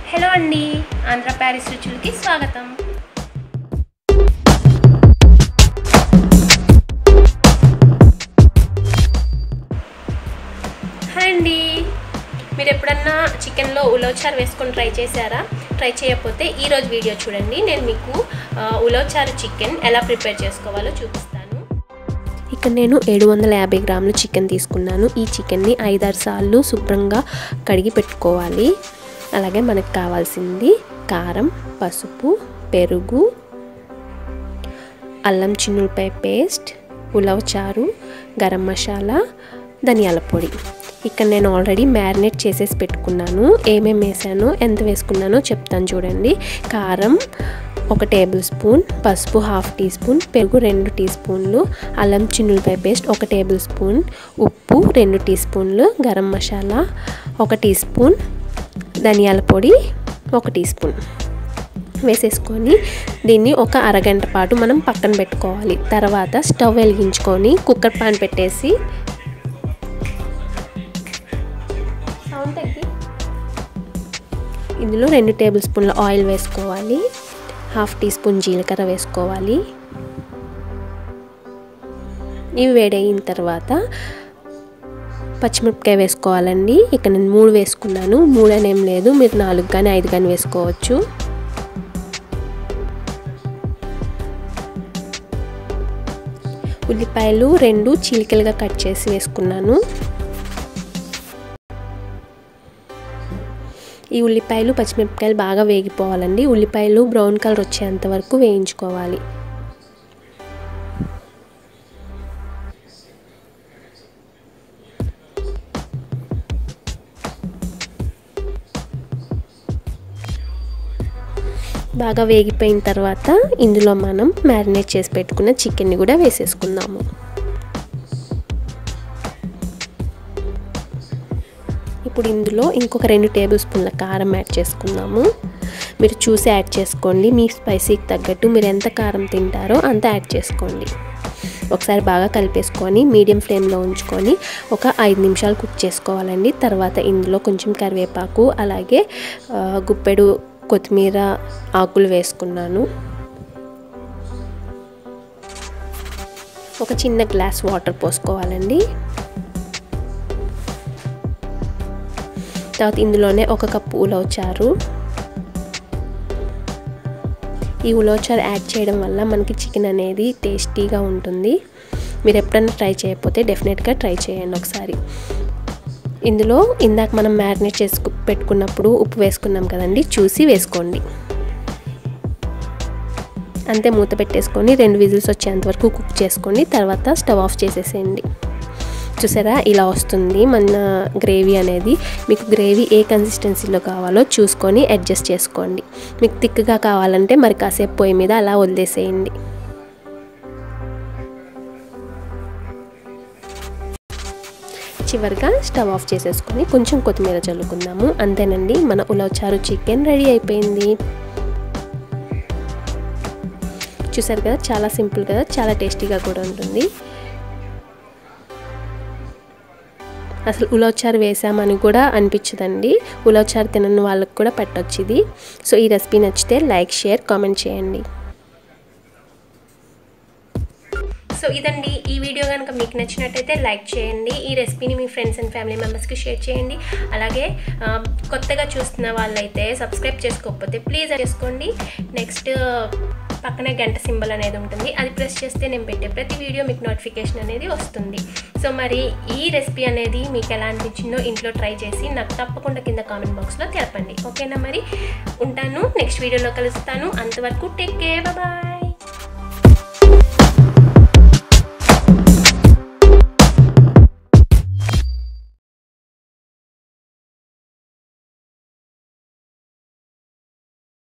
hello అండి Andhra Paris రుచులకి స్వాగతం hi అండి మీరు ఎప్పుడన్నా చికెన్లో ఉలవచారు వేసుకొని ట్రై చేశారా ట్రై చేయకపోతే ఈరోజు వీడియో చూడండి నేను మీకు ఆ, ఉలవచారు చికెన్ ఎలా ప్రిపేర్ చేసుకోవాలో చూపిస్తాను ఇక్కడ నేను ఏడు వందల యాభై గ్రాములు చికెన్ తీసుకున్నాను ఈ చికెన్ని ఐదారు సార్లు శుభ్రంగా కడిగి పెట్టుకోవాలి అలాగే మనకు కావాల్సింది కారం పసుపు పెరుగు అల్లం చిన్నులపాయ పేస్ట్ ఉలవచారు గరం మసాలా ధనియాల పొడి ఇక్కడ నేను ఆల్రెడీ మ్యారినేట్ చేసేసి పెట్టుకున్నాను ఏమేమి వేసానో ఎంత వేసుకున్నానో చెప్తాను చూడండి కారం ఒక టేబుల్ స్పూన్ పసుపు హాఫ్ టీ స్పూన్ పెరుగు రెండు టీ స్పూన్లు అల్లం చిన్నులపాయ పేస్ట్ ఒక టేబుల్ స్పూన్ ఉప్పు రెండు టీ స్పూన్లు గరం మసాలా ఒక టీ స్పూన్ ధనియాల పొడి ఒక టీ స్పూన్ వేసేసుకొని దీన్ని ఒక అరగంట పాటు మనం పక్కన పెట్టుకోవాలి తర్వాత స్టవ్ వెలిగించుకొని కుక్కర్ పాన్ పెట్టేసి సౌండ్ తగ్గి ఇందులో రెండు టేబుల్ స్పూన్ల ఆయిల్ వేసుకోవాలి హాఫ్ టీ స్పూన్ జీలకర్ర వేసుకోవాలి ఇవి వేడయిన తర్వాత పచ్చిమిరపకాయ వేసుకోవాలండి ఇక్కడ నేను మూడు వేసుకున్నాను మూడు అని ఏం లేదు మీరు నాలుగు కానీ ఐదు కానీ వేసుకోవచ్చు ఉల్లిపాయలు రెండు చీలికలుగా కట్ చేసి వేసుకున్నాను ఈ ఉల్లిపాయలు పచ్చిమిరపకాయలు బాగా వేగిపోవాలండి ఉల్లిపాయలు బ్రౌన్ కలర్ వచ్చేంత వరకు వేయించుకోవాలి బాగా వేగిపోయిన తర్వాత ఇందులో మనం మ్యారినేట్ చేసి పెట్టుకున్న చికెన్ని కూడా వేసేసుకుందాము ఇప్పుడు ఇందులో ఇంకొక రెండు టేబుల్ స్పూన్ల కారం యాడ్ చేసుకుందాము మీరు చూసి యాడ్ చేసుకోండి మీ స్పైసీకి తగ్గట్టు మీరు ఎంత కారం తింటారో అంత యాడ్ చేసుకోండి ఒకసారి బాగా కలిపేసుకొని మీడియం ఫ్లేమ్లో ఉంచుకొని ఒక ఐదు నిమిషాలు కుక్ చేసుకోవాలండి తర్వాత ఇందులో కొంచెం కరివేపాకు అలాగే ఆ, గుప్పెడు కొత్తిమీర ఆకులు వేసుకున్నాను ఒక చిన్న గ్లాస్ వాటర్ పోసుకోవాలండి తర్వాత ఇందులోనే ఒక కప్పు ఉలవచారు ఈ ఉలవచారు యాడ్ చేయడం వల్ల మనకి చికెన్ అనేది టేస్టీగా ఉంటుంది మీరు ఎప్పుడైనా ట్రై చేయకపోతే డెఫినెట్గా ట్రై చేయండి ఒకసారి ఇందులో ఇందాక మనం మ్యారినేట్ చేసి పెట్టుకున్నప్పుడు ఉప్పు వేసుకున్నాం కదండి చూసి వేసుకోండి అంతే మూత పెట్టేసుకొని రెండు విజిల్స్ వచ్చేంత వరకు కుక్ చేసుకోండి తర్వాత స్టవ్ ఆఫ్ చేసేసేయండి చూసారా ఇలా వస్తుంది మన గ్రేవీ అనేది మీకు గ్రేవీ ఏ కన్సిస్టెన్సీలో కావాలో చూసుకొని అడ్జస్ట్ చేసుకోండి మీకు థిక్గా కావాలంటే మరి కాసేపు పొయ్యి మీద అలా వదిలేసేయండి చివరిగా స్టవ్ ఆఫ్ చేసేసుకొని కొంచెం కొత్తిమీర చల్లుకుందాము అంతేనండి మన ఉలవచారు చికెన్ రెడీ అయిపోయింది చూసారు కదా చాలా సింపుల్ కదా చాలా టేస్టీగా కూడా ఉంటుంది అసలు ఉలవచారు వేసామని కూడా అనిపించదండి ఉలవచారు తినని వాళ్ళకి కూడా పెట్టొచ్చు ఇది సో ఈ రెసిపీ నచ్చితే లైక్ షేర్ కామెంట్ చేయండి సో ఇదండి ఈ వీడియో కనుక మీకు నచ్చినట్టయితే లైక్ చేయండి ఈ రెసిపీని మీ ఫ్రెండ్స్ అండ్ ఫ్యామిలీ మెంబర్స్కి షేర్ చేయండి అలాగే ఆ, కొత్తగా చూస్తున్న వాళ్ళైతే సబ్స్క్రైబ్ చేసుకోకపోతే ప్లీజ్ చేసుకోండి నెక్స్ట్ పక్కనే గంట సింబల్ అనేది ఉంటుంది అది ప్రెస్ చేస్తే నేను పెట్టే ప్రతి వీడియో మీకు నోటిఫికేషన్ అనేది వస్తుంది సో మరి ఈ రెసిపీ అనేది మీకు ఎలా అనిపించిందో ఇంట్లో ట్రై చేసి నాకు తప్పకుండా కింద కామెంట్ బాక్స్లో తెలపండి ఓకేనా మరి ఉంటాను నెక్స్ట్ వీడియోలో కలుస్తాను అంతవరకు టేక్ కేర్ బాయ్